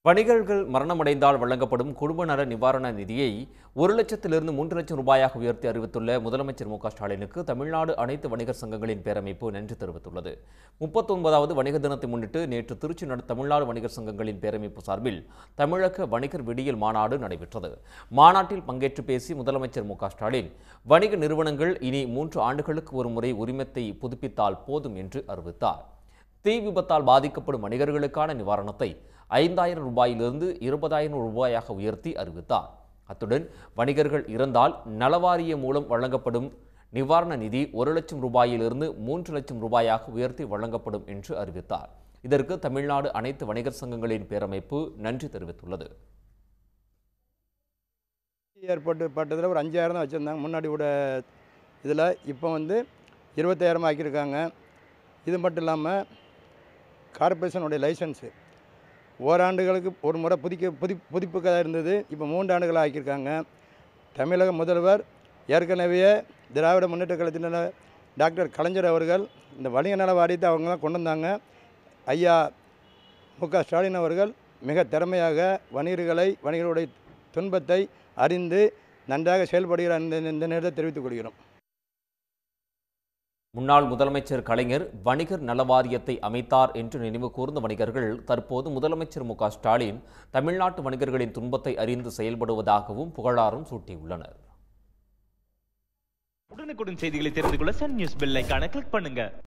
வணிகர்கள் மரணமடைந்தால் வழங்கப்படும் குடும்ப நல நிவாரண நிதியை ஒரு லட்சத்திலிருந்து மூன்று லட்சம் ரூபாயாக உயர்த்தி அறிவித்துள்ள முதலமைச்சர் மு க ஸ்டாலினுக்கு தமிழ்நாடு அனைத்து வணிகர் சங்கங்களின் பேரமைப்பு நன்றி தெரிவித்துள்ளது முப்பத்தொன்பதாவது வணிக தினத்தை முன்னிட்டு நேற்று திருச்சி நட தமிழ்நாடு வணிகர் சங்கங்களின் பேரமைப்பு சார்பில் தமிழக வணிகர் விடியல் மாநாடு நடைபெற்றது மாநாட்டில் பங்கேற்று பேசி முதலமைச்சர் மு க ஸ்டாலின் வணிக நிறுவனங்கள் இனி மூன்று ஆண்டுகளுக்கு ஒரு முறை உரிமத்தை புதுப்பித்தால் போதும் என்று அறிவித்தார் தீ விபத்தால் பாதிக்கப்படும் வணிகர்களுக்கான நிவாரணத்தை ஐந்தாயிரம் ரூபாயிலிருந்து இருபதாயிரம் ரூபாயாக உயர்த்தி அறிவித்தார் அத்துடன் வணிகர்கள் இறந்தால் நலவாரிய மூலம் வழங்கப்படும் நிவாரண நிதி ஒரு லட்சம் ரூபாயிலிருந்து மூன்று லட்சம் ரூபாயாக உயர்த்தி வழங்கப்படும் என்று அறிவித்தார் இதற்கு தமிழ்நாடு அனைத்து வணிகர் சங்கங்களின் பேரமைப்பு நன்றி தெரிவித்துள்ளது ஏற்பட்டு பட்டதில் ஒரு அஞ்சாயிரம் தான் வச்சுருந்தாங்க முன்னாடி கூட இதில் இப்போ வந்து இருபத்தாயிரம் ஆக்கியிருக்காங்க இது மட்டும் இல்லாமல் கார்பரேஷனுடைய லைசன்ஸு ஓராண்டுகளுக்கு ஒரு முறை புதுக்க புதி புதுப்பிக்கதாக இருந்தது இப்போ மூன்று ஆண்டுகள் ஆக்கியிருக்காங்க தமிழக முதல்வர் ஏற்கனவே திராவிட முன்னேற்ற கழகத்தினர் டாக்டர் கலைஞர் அவர்கள் இந்த வணிக நல வாரியத்தை அவங்க தான் கொண்டு வந்தாங்க ஐயா மு க ஸ்டாலின் அவர்கள் மிக திறமையாக வணிகர்களை வணிகர்களுடைய துன்பத்தை அறிந்து நன்றாக செயல்படுகிறார் இந்த இந்த நேரத்தை தெரிவித்துக் கொள்கிறோம் முன்னாள் முதலமைச்சர் கலைஞர் வணிகர் நல வாரியத்தை அமைத்தார் என்று நினைவு கூர்ந்த வணிகர்கள் தற்போது முதலமைச்சர் மு க ஸ்டாலின் தமிழ்நாட்டு வணிகர்களின் துன்பத்தை அறிந்து செயல்படுவதாகவும் புகழாரம் சூட்டியுள்ளனர் உடனுக்குடன் செய்திகளை தெரிந்து கொள்ள சன் நியூஸ் பெல் ஐகானை கிளிக் பண்ணுங்க